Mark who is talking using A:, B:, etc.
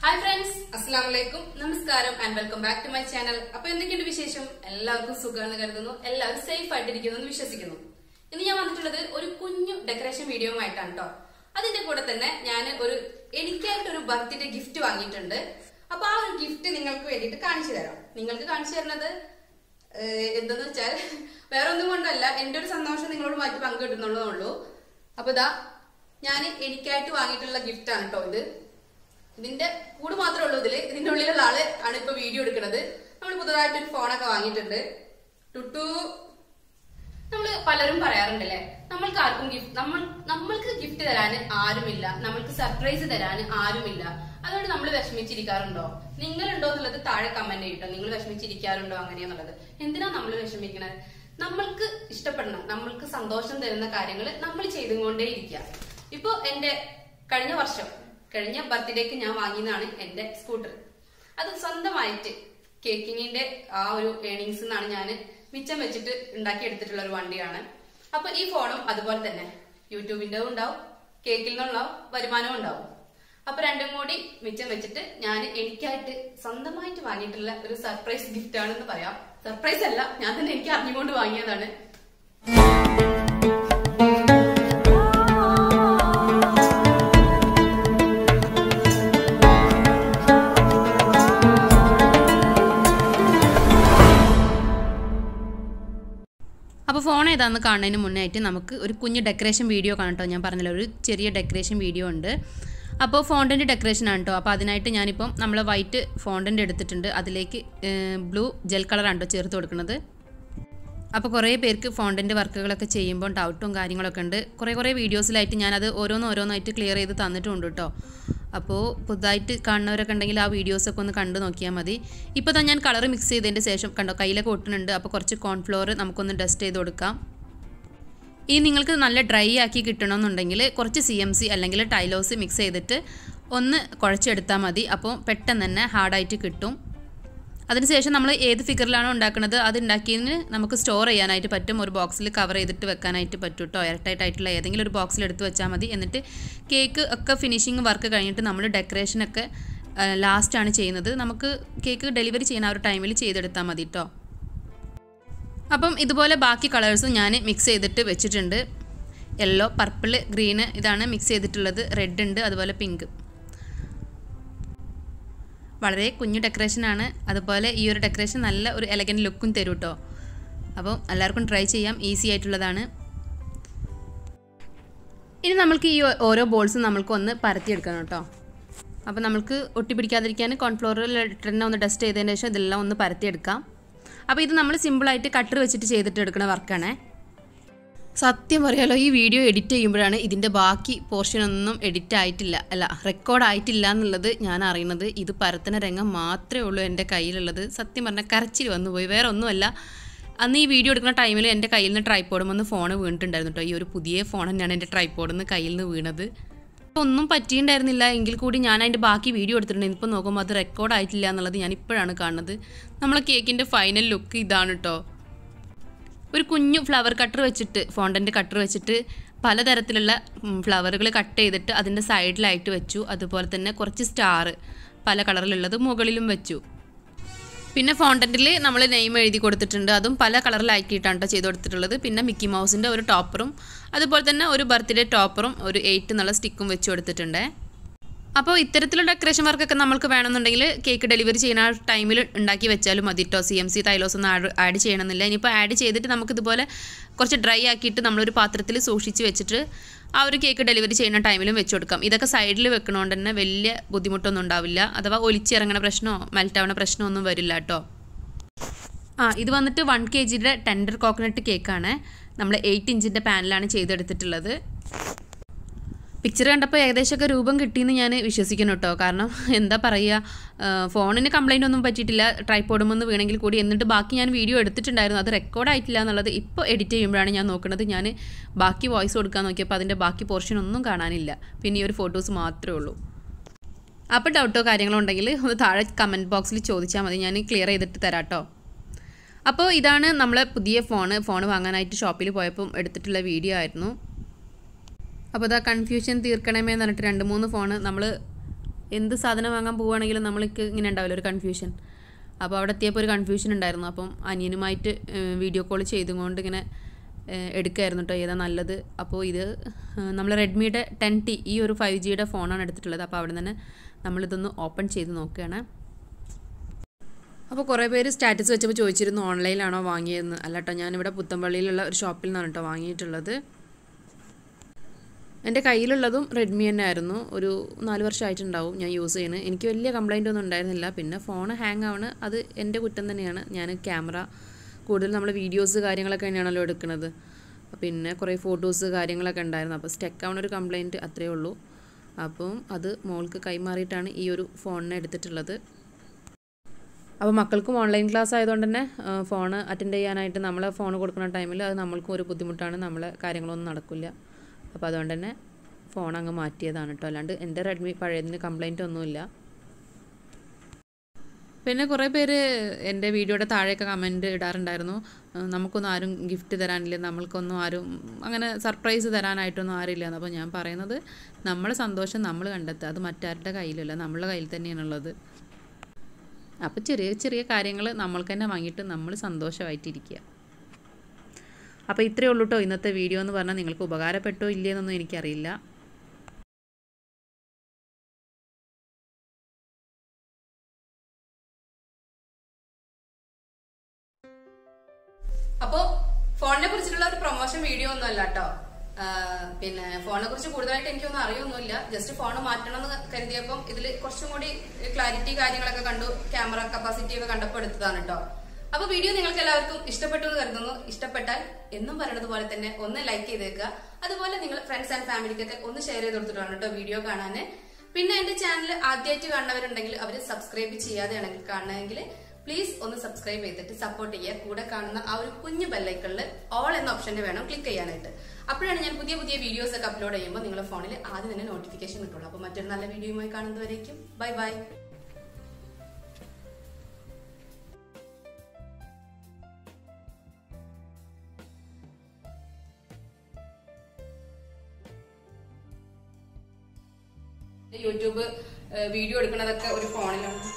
A: hi friends അസ്സാം വലൈക്കും നമസ്കാരം and welcome back to my channel അപ്പൊ എന്തൊക്കെയുണ്ട് വിശേഷം എല്ലാവർക്കും സുഖമെന്ന് കരുതുന്നു എല്ലാവരും സേഫ് ആയിട്ടിരിക്കുന്നു എന്ന് വിശ്വസിക്കുന്നു ഇന്ന് ഞാൻ വന്നിട്ടുള്ളത് ഒരു കുഞ്ഞു ഡെക്കറേഷൻ വീഡിയോ ആയിട്ടാണ് കേട്ടോ അതിന്റെ കൂടെ തന്നെ ഞാൻ ഒരു എനിക്കായിട്ട് ഒരു ബർത്ത്ഡേ ഗിഫ്റ്റ് വാങ്ങിയിട്ടുണ്ട് അപ്പൊ ആ ഒരു ഗിഫ്റ്റ് നിങ്ങൾക്ക് വേണ്ടിയിട്ട് കാണിച്ചു തരാം നിങ്ങൾക്ക് കാണിച്ചു തരുന്നത് ഏഹ്, എന്തെന്ന് വെച്ചാൽ വേറെ ഒന്നും കൊണ്ടല്ല എന്റെ ഒരു സന്തോഷം നിങ്ങളോട് മാറ്റി പങ്കിടുന്നുള്ളതേ ഉള്ളൂ അപ്പൊ ഇതാ ഞാൻ എനിക്കായിട്ട് വാങ്ങിയിട്ടുള്ള ഗിഫ്റ്റ് ആണ് കേട്ടോ ഇത് ഇതിന്റെ കൂട് മാത്രമേ ഉള്ളൂ ഇതില് ഇതിന്റെ ഉള്ളിലുള്ള ആള് ആണ് ഇപ്പൊ വീഡിയോ എടുക്കുന്നത് നമ്മൾ പുതുതായിട്ട് ഒരു ഫോണൊക്കെ വാങ്ങിയിട്ടുണ്ട് ടുട്ടു നമ്മള് പലരും പറയാറുണ്ടല്ലേ നമ്മൾക്ക് ആർക്കും ഗിഫ്റ്റ് നമ്മൾ നമ്മൾക്ക് ഗിഫ്റ്റ് തരാൻ ആരുമില്ല നമ്മൾക്ക് സർപ്രൈസ് തരാൻ ആരുമില്ല അതുകൊണ്ട് നമ്മൾ വിഷമിച്ചിരിക്കാറുണ്ടോ നിങ്ങളുണ്ടോ എന്നുള്ളത് താഴെ കമന്റ് ചെയ്യട്ടോ നിങ്ങൾ വിഷമിച്ചിരിക്കാറുണ്ടോ അങ്ങനെയാന്നുള്ളത് എന്തിനാ നമ്മൾ വിഷമിക്കണത് നമ്മൾക്ക് ഇഷ്ടപ്പെടണം നമ്മൾക്ക് സന്തോഷം തരുന്ന കാര്യങ്ങൾ നമ്മൾ ചെയ്തുകൊണ്ടേ ഇരിക്കുക ഇപ്പൊ എന്റെ കഴിഞ്ഞ വർഷം കഴിഞ്ഞ ബർത്ത്ഡേക്ക് ഞാൻ വാങ്ങിയതാണ് എന്റെ സ്കൂട്ടർ അത് സ്വന്തമായിട്ട് കേക്കിങ്ങിന്റെ ആ ഒരു ഏണിങ്സ് നിന്നാണ് ഞാൻ മിച്ചം വെച്ചിട്ട് ഉണ്ടാക്കി എടുത്തിട്ടുള്ള ഒരു വണ്ടിയാണ് അപ്പൊ ഈ ഫോണും അതുപോലെ തന്നെ യൂട്യൂബിന്റെ ഉണ്ടാവും കേക്കിൽ നിന്നുള്ള വരുമാനവും ഉണ്ടാവും അപ്പൊ രണ്ടും കൂടി മിച്ചം വെച്ചിട്ട് ഞാൻ എനിക്കായിട്ട് സ്വന്തമായിട്ട് വാങ്ങിയിട്ടുള്ള ഒരു സർപ്രൈസ് ഗിഫ്റ്റ് ആണെന്ന് പറയാം സർപ്രൈസ് അല്ല ഞാൻ തന്നെ എനിക്ക് അറിഞ്ഞുകൊണ്ട് വാങ്ങിയതാണ് അപ്പോൾ ഫോൺ ഏതാണെന്ന് കാണുന്നതിന് മുന്നേ ആയിട്ട് നമുക്ക് ഒരു കുഞ്ഞ് ഡെക്കറേഷൻ വീഡിയോ കാണട്ടോ ഞാൻ പറഞ്ഞല്ലോ ഒരു ചെറിയ ഡെക്കറേഷൻ വീഡിയോ ഉണ്ട് അപ്പോൾ ഫോണ്ടൻ്റ് ഡെക്കറേഷൻ ആണ് കേട്ടോ അപ്പോൾ അതിനായിട്ട് ഞാനിപ്പം നമ്മൾ വൈറ്റ് ഫോണ്ടൻ്റ് എടുത്തിട്ടുണ്ട് അതിലേക്ക് ബ്ലൂ ജെൽ കളറാണ് കേട്ടോ ചേർത്ത് കൊടുക്കുന്നത് അപ്പോൾ കുറേ പേർക്ക് ഫോണ്ടൻ്റ് വർക്കുകളൊക്കെ ചെയ്യുമ്പോൾ ഡൗട്ടും കാര്യങ്ങളൊക്കെ ഉണ്ട് കുറേ കുറേ വീഡിയോസിലായിട്ട് ഞാനത് ഓരോന്ന് ഓരോന്നായിട്ട് ക്ലിയർ ചെയ്ത് തന്നിട്ടുണ്ട് കേട്ടോ അപ്പോൾ പുതുതായിട്ട് കാണുന്നവരൊക്കെ ഉണ്ടെങ്കിൽ ആ വീഡിയോസൊക്കെ ഒന്ന് കണ്ടു നോക്കിയാൽ മതി ഇപ്പോൾ തന്നെ ഞാൻ കളർ മിക്സ് ചെയ്തതിൻ്റെ ശേഷം കണ്ടോ കയ്യിലൊക്കെ ഒട്ടുന്നുണ്ട് അപ്പോൾ കുറച്ച് കോൺഫ്ലോർ നമുക്കൊന്ന് ഡസ്റ്റ് ചെയ്ത് കൊടുക്കാം ഇനി നിങ്ങൾക്ക് നല്ല ഡ്രൈ ആക്കി കിട്ടണമെന്നുണ്ടെങ്കിൽ കുറച്ച് സി എം സി അല്ലെങ്കിൽ ടൈലോസ് മിക്സ് ചെയ്തിട്ട് ഒന്ന് കുഴച്ചെടുത്താൽ മതി അപ്പോൾ പെട്ടെന്ന് തന്നെ ഹാർഡായിട്ട് കിട്ടും അതിനുശേഷം നമ്മൾ ഏത് ഫിഗറിലാണോ ഉണ്ടാക്കുന്നത് അത് ഉണ്ടാക്കിയതിന് നമുക്ക് സ്റ്റോർ ചെയ്യാനായിട്ട് പറ്റും ഒരു ബോക്സിൽ കവർ ചെയ്തിട്ട് വെക്കാനായിട്ട് പറ്റും കേട്ടോ എയർടൈറ്റ് ആയിട്ടുള്ള ഏതെങ്കിലും ഒരു ബോക്സിൽ എടുത്ത് വെച്ചാൽ മതി എന്നിട്ട് കേക്ക് ഒക്കെ ഫിനിഷിങ് വർക്ക് കഴിഞ്ഞിട്ട് നമ്മൾ ഡെക്കറേഷനൊക്കെ ലാസ്റ്റാണ് ചെയ്യുന്നത് നമുക്ക് കേക്ക് ഡെലിവറി ചെയ്യുന്ന ആ ഒരു ടൈമിൽ ചെയ്തെടുത്താൽ മതി കേട്ടോ അപ്പം ഇതുപോലെ ബാക്കി കളേഴ്സും ഞാൻ മിക്സ് ചെയ്തിട്ട് വെച്ചിട്ടുണ്ട് യെല്ലോ പർപ്പിൾ ഗ്രീന് ഇതാണ് മിക്സ് ചെയ്തിട്ടുള്ളത് റെഡ് ഉണ്ട് അതുപോലെ പിങ്ക് വളരെ കുഞ്ഞു ഡെക്കറേഷനാണ് അതുപോലെ ഈ ഒരു ഡെക്കറേഷൻ നല്ല ഒരു എലഗൻറ്റ് ലുക്കും തരും കേട്ടോ അപ്പോൾ എല്ലാവർക്കും ട്രൈ ചെയ്യാം ഈസി ആയിട്ടുള്ളതാണ് ഇനി നമ്മൾക്ക് ഈ ഓരോ ബോൾസും നമ്മൾക്ക് ഒന്ന് പരത്തിയെടുക്കണം കേട്ടോ അപ്പോൾ നമ്മൾക്ക് ഒട്ടിപ്പിടിക്കാതിരിക്കാൻ കോൺഫ്ലോറിൽ ഇട്ടെണ്ണ ഒന്ന് ഡസ്റ്റ് ചെയ്തതിന് ശേഷം ഇതെല്ലാം ഒന്ന് പരത്തിയെടുക്കാം അപ്പോൾ ഇത് നമ്മൾ സിമ്പിളായിട്ട് കട്ടർ വെച്ചിട്ട് ചെയ്തിട്ട് എടുക്കുന്ന വർക്കാണേ സത്യം പറയാലോ ഈ വീഡിയോ എഡിറ്റ് ചെയ്യുമ്പോഴാണ് ഇതിൻ്റെ ബാക്കി പോർഷനൊന്നും എഡിറ്റ് ആയിട്ടില്ല അല്ല റെക്കോർഡ് ആയിട്ടില്ല എന്നുള്ളത് ഞാൻ അറിയുന്നത് ഇത് പരത്തന രംഗം മാത്രമേ ഉള്ളൂ എൻ്റെ കയ്യിലുള്ളത് സത്യം പറഞ്ഞാൽ കരച്ചിൽ വന്നുപോയി വേറെ ഒന്നുമല്ല അന്ന് ഈ വീഡിയോ എടുക്കുന്ന ടൈമിൽ എൻ്റെ കയ്യിൽ നിന്ന് ട്രൈപ്പോഡും ഒന്ന് ഫോൺ വീണിട്ടുണ്ടായിരുന്നു കേട്ടോ ഈ ഒരു പുതിയ ഫോൺ തന്നെയാണ് എൻ്റെ ട്രൈപ്പോഡിൽ നിന്ന് കയ്യിൽ നിന്ന് വീണത് ഒന്നും പറ്റിയിട്ടുണ്ടായിരുന്നില്ല എങ്കിൽ കൂടി ഞാൻ അതിൻ്റെ ബാക്കി വീഡിയോ എടുത്തിട്ടുണ്ട് ഇപ്പോൾ നോക്കുമ്പോൾ അത് റെക്കോർഡ് ആയിട്ടില്ല എന്നുള്ളത് ഞാൻ ഇപ്പോഴാണ് കാണുന്നത് നമ്മളെ കേക്കിൻ്റെ ഫൈനൽ ലുക്ക് ഇതാണ് കേട്ടോ ഒരു കുഞ്ഞു ഫ്ലവർ കട്ടർ വെച്ചിട്ട് ഫോണ്ടൻ്റ് കട്ടർ വെച്ചിട്ട് പലതരത്തിലുള്ള ഫ്ലവറുകൾ കട്ട് ചെയ്തിട്ട് അതിൻ്റെ സൈഡിലായിട്ട് വെച്ചു അതുപോലെ തന്നെ കുറച്ച് സ്റ്റാർ പല കളറിലുള്ളത് മുകളിലും വെച്ചു പിന്നെ ഫോണ്ടൻറ്റിൽ നമ്മൾ നെയിം എഴുതി കൊടുത്തിട്ടുണ്ട് അതും പല കളറിലാക്കിയിട്ടാണ് കേട്ടോ ചെയ്ത് കൊടുത്തിട്ടുള്ളത് പിന്നെ മിക്കി മൗസിൻ്റെ ഒരു ടോപ്പറും അതുപോലെ തന്നെ ഒരു ബർത്ത്ഡേ ടോപ്പറും ഒരു എയ്റ്റ് എന്നുള്ള സ്റ്റിക്കും വെച്ച് കൊടുത്തിട്ടുണ്ട് അപ്പോൾ ഇത്തരത്തിലുള്ള ഡെക്കറേഷൻ വർക്കൊക്കെ നമുക്ക് വേണമെന്നുണ്ടെങ്കിൽ കേക്ക് ഡെലിവറി ചെയ്യുന്ന ആ ടൈമിൽ ഉണ്ടാക്കി വെച്ചാലും മതി കേട്ടോ സി എം സി തൈലോസ് ഒന്നും ആഡ് ആഡ് ചെയ്യണമെന്നില്ല ഇനിയിപ്പോൾ ആഡ് ചെയ്തിട്ട് നമുക്കിതുപോലെ കുറച്ച് ഡ്രൈ ആക്കിയിട്ട് നമ്മളൊരു പാത്രത്തിൽ സൂക്ഷിച്ച് വെച്ചിട്ട് ആ ഒരു കേക്ക് ഡെലിവറി ചെയ്യുന്ന ടൈമിലും വെച്ച് കൊടുക്കാം ഇതൊക്കെ സൈഡിൽ വെക്കണോണ്ട് തന്നെ വലിയ ബുദ്ധിമുട്ടൊന്നും ഉണ്ടാവില്ല അഥവാ ഒലിച്ചിറങ്ങണ പ്രശ്നമോ മെൽറ്റാവണ പ്രശ്നമോ ഒന്നും വരില്ല കേട്ടോ ആ ഇത് വന്നിട്ട് വൺ കെ ജിയുടെ ടെൻഡർ കോക്കനട്ട് കേക്കാണ് നമ്മൾ എയ്റ്റ് ഇഞ്ചിൻ്റെ പാനിലാണ് ചെയ്തെടുത്തിട്ടുള്ളത് പിക്ചർ കണ്ടപ്പോൾ ഏകദേശമൊക്കെ രൂപം കിട്ടിയെന്ന് ഞാൻ വിശ്വസിക്കുന്നു കേട്ടോ കാരണം എന്താ പറയുക ഫോണിന് കംപ്ലൈൻ്റ് ഒന്നും പറ്റിയിട്ടില്ല ട്രൈപ്പോഡുമെന്ന് വീണെങ്കിൽ കൂടി എന്നിട്ട് ബാക്കി ഞാൻ വീഡിയോ എടുത്തിട്ടുണ്ടായിരുന്നു അത് റെക്കോർഡ് ആയിട്ടില്ല എന്നുള്ളത് ഇപ്പോൾ എഡിറ്റ് ചെയ്യുമ്പോഴാണ് ഞാൻ നോക്കുന്നത് ഞാൻ ബാക്കി വോയിസ് കൊടുക്കാൻ നോക്കിയപ്പോൾ അതിൻ്റെ ബാക്കി പോർഷൻ ഒന്നും കാണാനില്ല പിന്നെ ഈ ഒരു ഫോട്ടോസ് മാത്രമേ ഉള്ളൂ അപ്പോൾ ഡൗട്ടോ കാര്യങ്ങളോ ഉണ്ടെങ്കിൽ ഒന്ന് താഴെ കമൻറ്റ് ബോക്സിൽ ചോദിച്ചാൽ മതി ഞാൻ ക്ലിയർ ചെയ്തിട്ട് തരാം കേട്ടോ അപ്പോൾ ഇതാണ് നമ്മളെ പുതിയ ഫോണ് ഫോൺ വാങ്ങാനായിട്ട് ഷോപ്പിൽ പോയപ്പം എടുത്തിട്ടുള്ള വീഡിയോ ആയിരുന്നു അപ്പോൾ ഇതാ കൺഫ്യൂഷൻ തീർക്കണമേ എന്ന് പറഞ്ഞിട്ട് രണ്ട് മൂന്ന് ഫോണ് നമ്മൾ എന്ത് സാധനം വാങ്ങാൻ പോവുകയാണെങ്കിലും നമ്മൾക്ക് ഇങ്ങനെ ഉണ്ടാവില്ല ഒരു കൺഫ്യൂഷൻ അപ്പോൾ അവിടെ എത്തിയപ്പോൾ ഒരു കൺഫ്യൂഷൻ ഉണ്ടായിരുന്നു അപ്പം അനിയനുമായിട്ട് വീഡിയോ കോൾ ചെയ്തുകൊണ്ട് ഇങ്ങനെ ഏഹ്, എടുക്കായിരുന്നു കേട്ടോ ഏതാ നല്ലത് അപ്പോൾ ഇത് നമ്മൾ റെഡ്മിയുടെ ടെൻ ടി ഈ ഒരു ഫൈവ് ജിയുടെ ഫോണാണ് എടുത്തിട്ടുള്ളത് അപ്പോൾ അവിടെ നിന്ന് നമ്മളിതൊന്ന് ഓപ്പൺ ചെയ്ത് നോക്കുകയാണ് അപ്പോൾ കുറേ പേര് സ്റ്റാറ്റസ് വെച്ചപ്പോൾ ചോദിച്ചിരുന്നു ഓൺലൈനിലാണോ വാങ്ങിയതെന്ന് അല്ല കേട്ടോ ഞാനിവിടെ പുത്തമ്പള്ളിയിലുള്ള ഒരു ഷോപ്പിൽ നിന്നാണ് കേട്ടോ വാങ്ങിയിട്ടുള്ളത് എൻ്റെ കയ്യിലുള്ളതും റെഡ്മി തന്നെ ആയിരുന്നു ഒരു നാല് വർഷമായിട്ടുണ്ടാവും ഞാൻ യൂസ് ചെയ്യുന്നത് എനിക്ക് വലിയ കംപ്ലൈൻ്റ് ഒന്നും ഉണ്ടായിരുന്നില്ല പിന്നെ ഫോൺ ഹാങ് ആവണ് അത് എൻ്റെ കുറ്റം തന്നെയാണ് ഞാൻ ക്യാമറ കൂടുതൽ നമ്മൾ വീഡിയോസ് കാര്യങ്ങളൊക്കെ തന്നെയാണല്ലോ എടുക്കുന്നത് പിന്നെ കുറേ ഫോട്ടോസ് കാര്യങ്ങളൊക്കെ ഉണ്ടായിരുന്നു അപ്പോൾ സ്റ്റെക്ക് ആവണ ഒരു കംപ്ലൈൻറ്റ് അത്രയേ ഉള്ളൂ അപ്പം അത് മോൾക്ക് കൈമാറിയിട്ടാണ് ഈ ഒരു ഫോണിനെ എടുത്തിട്ടുള്ളത് അപ്പോൾ മക്കൾക്കും ഓൺലൈൻ ക്ലാസ് ആയതുകൊണ്ട് തന്നെ ഫോൺ അറ്റൻഡ് ചെയ്യാനായിട്ട് നമ്മൾ ഫോൺ കൊടുക്കുന്ന ടൈമിൽ അത് നമ്മൾക്കും ഒരു ബുദ്ധിമുട്ടാണ് നമ്മളെ കാര്യങ്ങളൊന്നും നടക്കില്ല അപ്പോൾ അതുകൊണ്ട് തന്നെ ഫോൺ അങ്ങ് മാറ്റിയതാണ് കേട്ടോ അല്ലാണ്ട് എൻ്റെ റെഡ്മി പഴയതിന് കംപ്ലൈൻ്റ് ഒന്നുമില്ല പിന്നെ കുറേ പേര് എൻ്റെ വീഡിയോയുടെ താഴെയൊക്കെ കമൻറ്റ് ഇടാറുണ്ടായിരുന്നു ആ, നമുക്കൊന്നും ആരും ഗിഫ്റ്റ് തരാനില്ല നമ്മൾക്കൊന്നും ആരും അങ്ങനെ സർപ്രൈസ് തരാനായിട്ടൊന്നും ആരില്ല അപ്പോൾ ഞാൻ പറയുന്നത് നമ്മളെ സന്തോഷം നമ്മൾ കണ്ടെത്തുക അത് മറ്റാരുടെ കയ്യിലല്ല നമ്മളുടെ കയ്യിൽ തന്നെയാണുള്ളത് അപ്പോൾ ചെറിയ ചെറിയ കാര്യങ്ങൾ നമ്മൾക്ക് തന്നെ വാങ്ങിയിട്ട് നമ്മൾ സന്തോഷമായിട്ടിരിക്കുക അപ്പോൾ ഇത്രയേ ഉള്ളൂ കേട്ടോ ഇന്നത്തെ വീഡിയോ എന്ന് പറഞ്ഞാൽ നിങ്ങൾക്ക് ഉപകാരപ്പെട്ടോ ഇല്ലയെന്നൊന്നും എനിക്കറിയില്ല അപ്പോ ഫോണിനെ കുറിച്ചിട്ടുള്ള ഒരു പ്രൊമോഷൻ വീഡിയോ ഒന്നും അല്ല കേട്ടോ പിന്നെ ഫോണിനെ കുറിച്ച് കൂടുതലായിട്ട് എനിക്കൊന്നും അറിയൊന്നുമില്ല ജസ്റ്റ് ഫോൺ മാറ്റണം എന്ന് കരുതിയപ്പം ഇതിൽ കുറച്ചും കൂടി ക്ലാരിറ്റി കാര്യങ്ങളൊക്കെ കണ്ടു ക്യാമറ കപ്പാസിറ്റി ഒക്കെ കണ്ടപ്പോൾ എടുത്തതാണ് കേട്ടോ അപ്പൊ വീഡിയോ നിങ്ങൾക്ക് എല്ലാവർക്കും ഇഷ്ടപ്പെട്ടു എന്ന് കരുതുന്നു ഇഷ്ടപ്പെട്ടാൽ എന്നും പറയുന്നത് പോലെ തന്നെ ഒന്ന് ലൈക്ക് ചെയ്തേക്കുക അതുപോലെ നിങ്ങൾ ഫ്രണ്ട്സ് ആൻഡ് ഫാമിലിക്കൊക്കെ ഒന്ന് ഷെയർ ചെയ്ത് കൊടുത്തിട്ടാണ് കേട്ടോ വീഡിയോ കാണാന് പിന്നെ എന്റെ ചാനൽ ആദ്യമായിട്ട് കാണുന്നവരുണ്ടെങ്കിൽ അവർ സബ്സ്ക്രൈബ് ചെയ്യാതെയാണെങ്കിൽ കാണണമെങ്കിൽ പ്ലീസ് ഒന്ന് സബ്സ്ക്രൈബ് ചെയ്തിട്ട് സപ്പോർട്ട് ചെയ്യുക കൂടെ കാണുന്ന ആ ഒരു കുഞ്ഞു ബെല്ലൈക്കണിൽ ഓൾ എന്ന ഓപ്ഷന്റെ വേണം ക്ലിക്ക് ചെയ്യാനായിട്ട് അപ്പോഴാണ് ഞാൻ പുതിയ പുതിയ വീഡിയോസ് ഒക്കെ അപ്ലോഡ് ചെയ്യുമ്പോൾ നിങ്ങളുടെ ഫോണിൽ ആദ്യം തന്നെ നോട്ടിഫിക്കേഷൻ കിട്ടുള്ളൂ അപ്പോൾ മറ്റൊരു നല്ല വീഡിയോയുമായി കാണുന്നതുവരേക്കും ബൈ ബൈ യൂട്യൂബ് വീഡിയോ എടുക്കുന്നതൊക്കെ ഒരു ഫോണിലാണ്